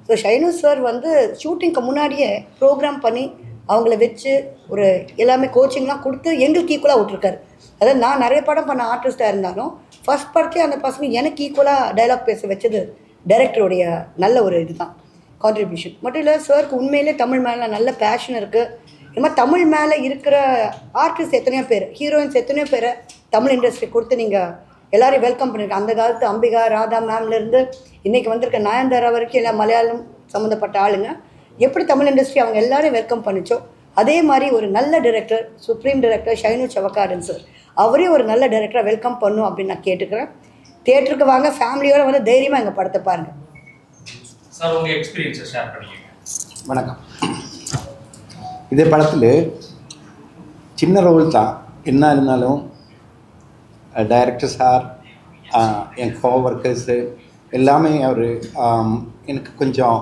so Shine sir வந்து ஷூட்டிங்க்கு முன்னாடியே program பண்ணி அவங்கள வச்சு ஒரு எல்லாமே கோச்சிங்லாம் கொடுத்து எங்களுக்கு ஈக்குவலாக விட்ருக்காரு அதாவது நான் நிறைய படம் பண்ண ஆர்டிஸ்ட்டாக இருந்தாலும் ஃபர்ஸ்ட் படத்தையே அந்த பசங்க எனக்கு ஈக்குவலாக டைலாக் பேச வச்சது டைரக்டருடைய நல்ல ஒரு இதுதான் கான்ட்ரிபியூஷன் மட்டும் இல்லை சாருக்கு உண்மையிலே தமிழ் மேலே நல்ல பேஷன் இருக்குது இது மாதிரி தமிழ் மேலே இருக்கிற ஆர்டிஸ்ட் எத்தனையோ பேர் ஹீரோயின்ஸ் எத்தனையோ பேரை தமிழ் இண்டஸ்ட்ரி கொடுத்து நீங்கள் எல்லாரையும் வெல்கம் பண்ணிருக்கேன் அந்த காலத்து அம்பிகா ராதா மேம்லேருந்து இன்றைக்கி வந்திருக்க நயன்தாரா வரைக்கும் எல்லாம் மலையாளம் சம்மந்தப்பட்ட ஆளுங்க எப்படி தமிழ் இண்டஸ்ட்ரி அவங்க எல்லாரையும் வெல்கம் பண்ணிச்சோ அதே மாதிரி ஒரு நல்ல director supreme director Shainu Savakkaran sir அவரே ஒரு நல்ல டைரக்டரை வெல்கம் பண்ணும் அப்படின்னு நான் கேட்டுக்கிறேன் தியேட்டருக்கு வாங்க ஃபேமிலியோட வந்து தைரியமாக எங்கள் படத்தை பாருங்கள் சார் உங்க எக்ஸ்பீரியன்ஸை ஷேர் பண்ணிக்கங்க வணக்கம் இதே படத்தில் சின்ன ரோல் தான் என்ன இருந்தாலும் டைரக்டர் சார் என் கோவர்க்கர்ஸு எல்லாமே அவர் எனக்கு கொஞ்சம்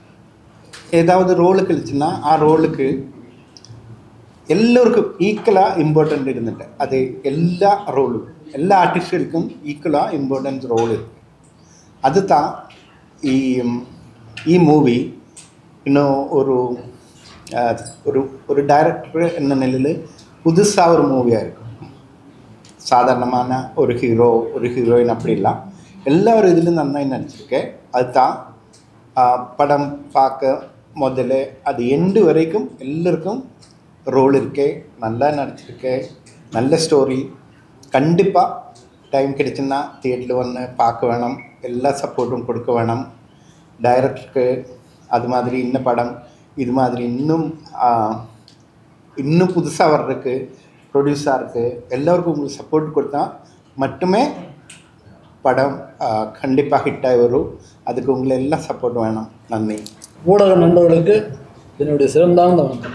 ஏதாவது ரோலு கழிச்சுன்னா ആ റോളുക്ക് എല്ലാവർക്കും ഈക്വലാக ഇമ്പോർട്ടൻ്റ് ഇരുന്നിട്ട് അത് എല്ലാ റോളും എല്ലാ ആർട്ടിസ്റ്റുകൾക്കും ഈക്വലാக ഇമ്പോർട്ടൻസ് റോൾ ഇருக்கு அதுதான் ഈ ഈ മൂവി இன்னும் ஒரு அஹ், ஒரு ஒரு டைரக்டர் என்ன நிலையில் புதுசாக ஒரு மூவியாக இருக்கும் சாதாரணமான ஒரு ஹீரோ ஒரு ஹீரோயின் அப்படிலாம் எல்லா ஒரு இதுலையும் நன்னாയി நடிச்சிருக்கேன் அதுதான் ஆஹ், படம் பார்க்க முதல்ல அது எண்டு வரைக்கும் எல்லாருக்கும் ரோல் இருக்கே நல்லா நடிச்சிருக்கேன் நல்ல ஸ்டோரி கண்டிப்பாக டைம் கிடைச்சுன்னா தியேட்டரில் வந்து பார்க்க வேணும் எல்லா சப்போர்ட்டும் கொடுக்க வேணும் டைரக்டருக்கு அது மாதிரி இன்ன படம் இது மாதிரி இன்னும் ஆஹ், இன்னும் புதுசாக வர்றதுக்கு ப்ரொடியூசருக்கு எல்லாருக்கும் உங்களுக்கு சப்போர்ட் கொடுத்தா மட்டுமே படம் கண்டிப்பாக ஹிட்டாகி வரும் அதுக்கு உங்களை எல்லாம் சப்போர்ட் வேணும் நன்றி ஊடக நண்பர்களுக்கு என்னுடைய சிறந்தார்ந்த வணக்கம்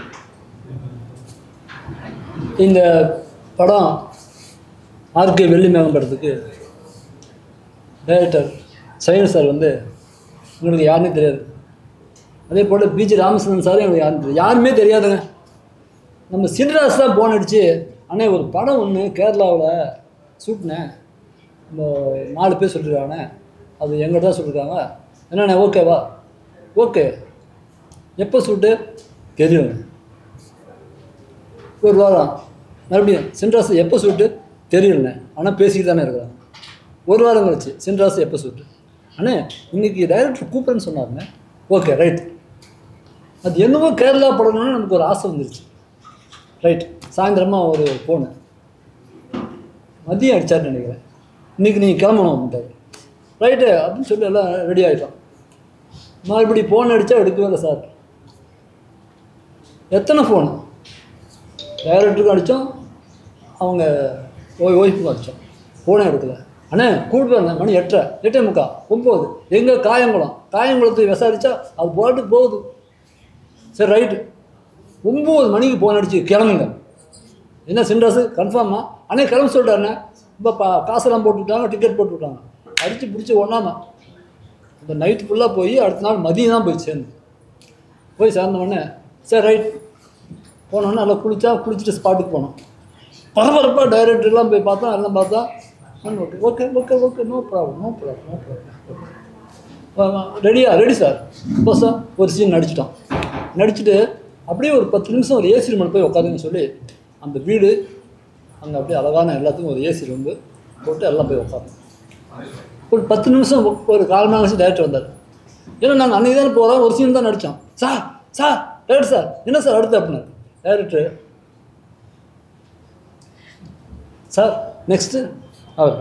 இந்த படம் ஆர்கே வெள்ளி மேகம் படத்துக்கு டைரக்டர் சைனு சார் வந்து உங்களுக்கு யாருமே தெரியாது அதே போல் பிஜி ராமச்சந்திரன் சாரும் எங்களுக்கு யாரும் தெரியாது யாருமே தெரியாதுங்க நம்ம சின்ராஸ் தான் போன் அடிச்சு அண்ணே ஒரு படம் ஒன்று கேரளாவில் ஷூட்னேன் நம்ம நாலு பேர் சொல்லியிருக்காங்கண்ணே அது எங்கிட்ட தான் சொல்லியிருக்காங்க என்னண்ணே ஓகேவா ஓகே எப்போ ஷூட்டு தெரியும் ஒரு வாரம் மறுபடியும் சின்ராஸ் எப்போ ஷூட்டு தெரியலண்ணே ஆனால் பேசிட்டு தானே இருக்கிறாங்க ஒரு வாரம் கழிச்சு சின்ராஸ் எப்போ ஷூட்டு அண்ணே இன்னைக்கு டைரக்டர் கூப்பிட்றேன்னு சொன்னாருண்ணே ஓகே ரைட் அது என்னவோ கேரளா படம்னு நமக்கு ஒரு ஆசை வந்துருச்சு ரைட் சாயந்தரமாக ஒரு ஃபோனு மதியம் அடிச்சாருன்னு நினைக்கிறேன் இன்றைக்கி நீங்கள் கிளம்பணும் அப்படின்ட்டாரு ரைட்டு அப்படின்னு சொல்லி எல்லாம் ரெடி ஆகிட்டோம் மறுபடியும் ஃபோன் அடித்தா எடுக்கவே இல்லை சார் எத்தனை ஃபோன் டைரக்டருக்கும் அடித்தோம் அவங்க ஓய் ஒய்ஃபுக்கும் அடித்தோம் ஃபோனே எடுக்கல அண்ணே கூப்பிட்டு வந்தேன் மணி எட்டரை எட்டே முக்கா ஒம்பது எங்கே காயங்குளம் காயங்குளத்துக்கு விசாரித்தா அது பாட்டுக்கு போகுது சரி ரைட்டு ஒம்பது மணிக்கு ஃபோன் அடிச்சு கிளம்புங்க என்ன சின்ராஸு கன்ஃபார்மா அண்ணே கிளம்ப சொல்லிட்டாருண்ணே இப்போ பா காசெல்லாம் போட்டு விட்டாங்க டிக்கெட் போட்டு விட்டாங்க அடித்து பிடிச்சி ஒன்றாம அந்த நைட்டு ஃபுல்லாக போய் அடுத்த நாள் மதியம் தான் போய் சேர்ந்து போய் சேர்ந்த உடனே சரி ரைட் போனோன்னே நல்லா குளிச்சா குளிச்சுட்டு ஸ்பாட்டுக்கு போனோம் பரபரப்பாக டைரக்டர்லாம் போய் பார்த்தோம் எல்லாம் பார்த்தா okay okay okay okay no problem no problem no problem ரெடியா ரெடி சார் இப்போ சார் ஒரு சீன் நடிச்சிட்டோம் நடிச்சுட்டு அப்படியே ஒரு பத்து நிமிஷம் ஒரு ஏசி ரூமில் போய் உட்காருங்கன்னு சொல்லி அந்த வீடு அங்கே அப்படியே அழகான எல்லாத்துக்கும் ஒரு ஏசி ரூம் போட்டு எல்லாம் போய் உட்காரணும் ஒரு பத்து நிமிஷம் ஒரு கால் மணி நேரம் டேரக்டர் வந்தார் ஏன்னா நாங்கள் அன்றைக்கி தானே போகிறோம் ஒரு சீன் தான் நடித்தோம் சார் சார் டேரக்டர் சார் என்ன சார் அடுத்து அப்படின்னாரு டேரக்டர் சார் நெக்ஸ்ட்டு அவர்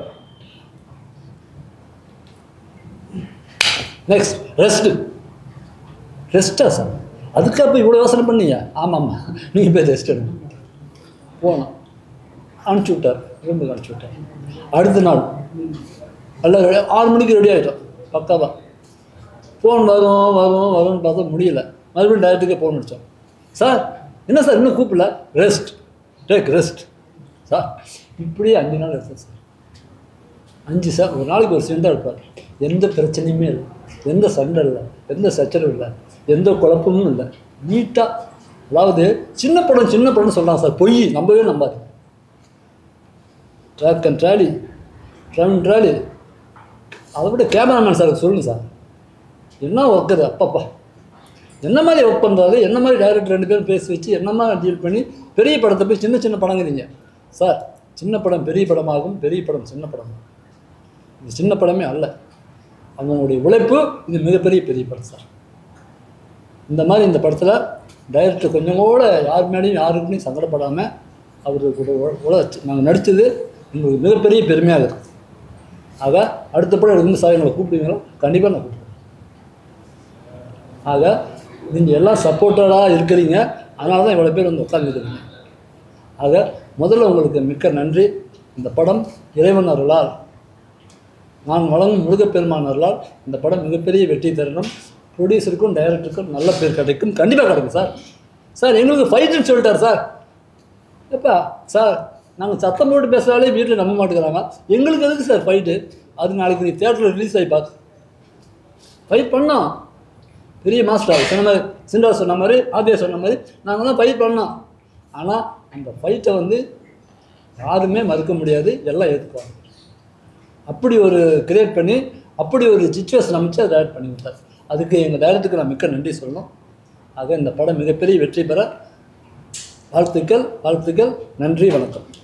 நெக்ஸ்ட் ரெஸ்ட்டு ரெஸ்ட்டா சார் அதுக்காக போய் இவ்வளோ யோசனை பண்ணீங்க ஆமாம்மா நீங்கள் போய் ரெஸ்ட் எடுங்க போனோம் அனுப்பிச்சி விட்டார் ரூமுக்கு அனுப்பிச்சி விட்டார் அடுத்த நாள் எல்லாம் ரெடி ஆறு மணிக்கு ரெடி ஆகிட்டோம் பக்காவா ஃபோன் வரும் வரும் வரும்னு பார்த்தா முடியல மறுபடியும் டேரக்டருக்கே ஃபோன் அடித்தோம் சார் என்ன சார் இன்னும் கூப்பிடல ரெஸ்ட் டேக் ரெஸ்ட் சார் இப்படியே அஞ்சு நாள் எடுத்தேன் சார் அஞ்சு சார் ஒரு நாளைக்கு ஒரு சீன் தான் எடுப்பார் எந்த பிரச்சனையுமே இல்லை எந்த சண்டை இல்லை எந்த சச்சரவும் இல்லை எந்த குழப்பமும் இல்லை நீட்டாக அதாவது சின்ன படம் சின்ன படம்னு சொல்கிறாங்க சார் பொய் நம்பவே நம்பாது track and trolley drum trolley அதை விட கேமராமேன் சார் சொல்லுங்கள் சார் என்ன ஒர்க் அது அப்பப்பா என்ன மாதிரி ஒர்க் பண்ணுறாரு என்ன மாதிரி டைரக்டர் ரெண்டு பேரும் பேசி வச்சு என்ன மாதிரி டீல் பண்ணி பெரிய படத்தை போய் சின்ன சின்ன படங்கிறீங்க சார் சின்ன படம் பெரிய படமாகும் பெரிய படம் சின்ன படமாகும் இது சின்ன படமே அல்ல அவங்களுடைய உழைப்பு இது மிகப்பெரிய பெரிய படம் சார் இந்த மாதிரி இந்த படத்தில் டைரக்டர் கொஞ்சம் கூட யார் மேலேயும் யாருக்குமே சங்கடப்படாமல் அவர் கூட உழைச்சி நாங்கள் நடித்தது எங்களுக்கு மிகப்பெரிய பெருமையாக இருக்குது ஆக அடுத்த படம் எடுக்கும் சார் எங்களை கூப்பிடுவீங்களோ கண்டிப்பாக நான் கூப்பிடுவேன் ஆக நீங்கள் எல்லாம் சப்போர்ட்டடாக இருக்கிறீங்க அதனால தான் இவ்வளோ பேர் வந்து உட்காந்துருக்கீங்க ஆக முதல்ல உங்களுக்கு மிக்க நன்றி இந்த படம் இறைவன் அருளால் நான் வழங்கும் முருகப்பெருமான் அருளால் இந்த படம் மிகப்பெரிய வெற்றி தரணும் ப்ரொடியூசருக்கும் டைரக்டருக்கும் நல்ல பேர் கிடைக்கும் கண்டிப்பாக கிடைக்கும் சார் சார் எங்களுக்கு ஃபைட்டுன்னு சொல்லிட்டார் சார் எப்பா சார் நாங்கள் சத்தம் போட்டு பேசுகிறாலே வீட்டில் நம்ப மாட்டேங்கிறாங்க எங்களுக்கு எதுக்கு சார் ஃபைட்டு அது நாளைக்கு நீ தேட்டரில் ரிலீஸ் ஆகி பார்த்து ஃபைட் பண்ணோம் பெரிய மாஸ்டர் சொன்ன மாதிரி சிண்டா சொன்ன மாதிரி ஆதியா சொன்ன மாதிரி நாங்கள் தான் ஃபைட் பண்ணோம் ஆனால் அந்த ஃபைட்டை வந்து யாருமே மறுக்க முடியாது எல்லாம் ஏற்றுக்குவாங்க அப்படி ஒரு கிரியேட் பண்ணி அப்படி ஒரு சுச்சுவேஷன் அமைச்சு அதை டேரக்ட் பண்ணி விட்டார் அதுக்கு எங்கள் டைரக்டருக்கு நான் மிக்க நன்றி சொல்லணும் ஆக இந்த படம் மிகப்பெரிய வெற்றி பெற வாழ்த்துக்கள் வாழ்த்துக்கள் நன்றி வணக்கம்